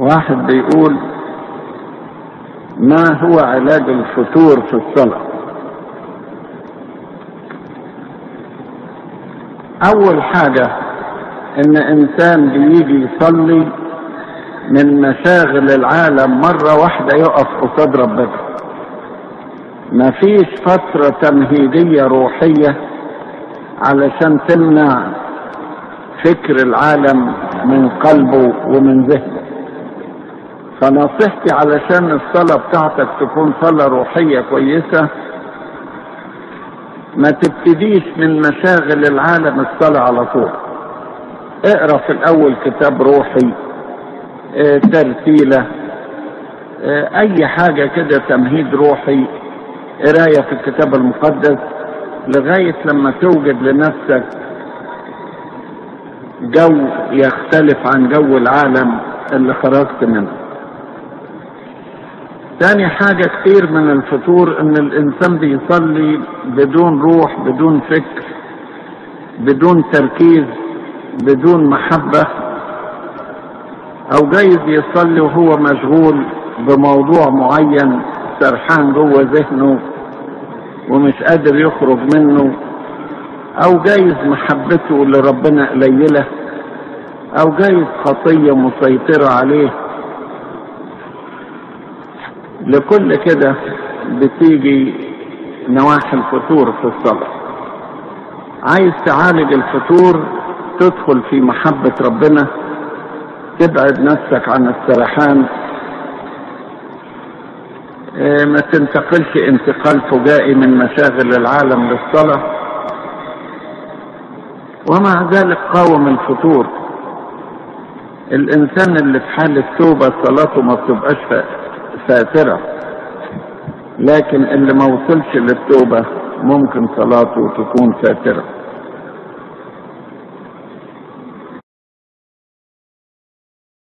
واحد بيقول ما هو علاج الفتور في الصلاة أول حاجة إن إنسان بيجي يصلي من مشاغل العالم مرة واحدة يقف قصاد ربنا مفيش فترة تمهيدية روحية علشان تمنع فكر العالم من قلبه ومن ذهنه فنصيحتي علشان الصلاة بتاعتك تكون صلاة روحية كويسة ما تبتديش من مشاغل العالم الصلاة على طول اقرا في الاول كتاب روحي اه ترتيلة اه اي حاجة كده تمهيد روحي قراية في الكتاب المقدس لغاية لما توجد لنفسك جو يختلف عن جو العالم اللي خرجت منه تاني حاجة كتير من الفطور ان الانسان بيصلي بدون روح بدون فكر بدون تركيز بدون محبة او جايز يصلي وهو مشغول بموضوع معين سرحان جوه ذهنه ومش قادر يخرج منه او جايز محبته لربنا قليلة او جايز خطية مسيطرة عليه لكل كده بتيجي نواحي الفتور في الصلاة عايز تعالج الفتور تدخل في محبة ربنا تبعد نفسك عن السرحان اه ما تنتقلش انتقال فجائي من مشاغل العالم للصلاة ومع ذلك قاوم الفتور الانسان اللي في حالة توبة صلاته ما بتبقاش فاترة لكن اللي ما وصلش للتوبة ممكن صلاته تكون فاترة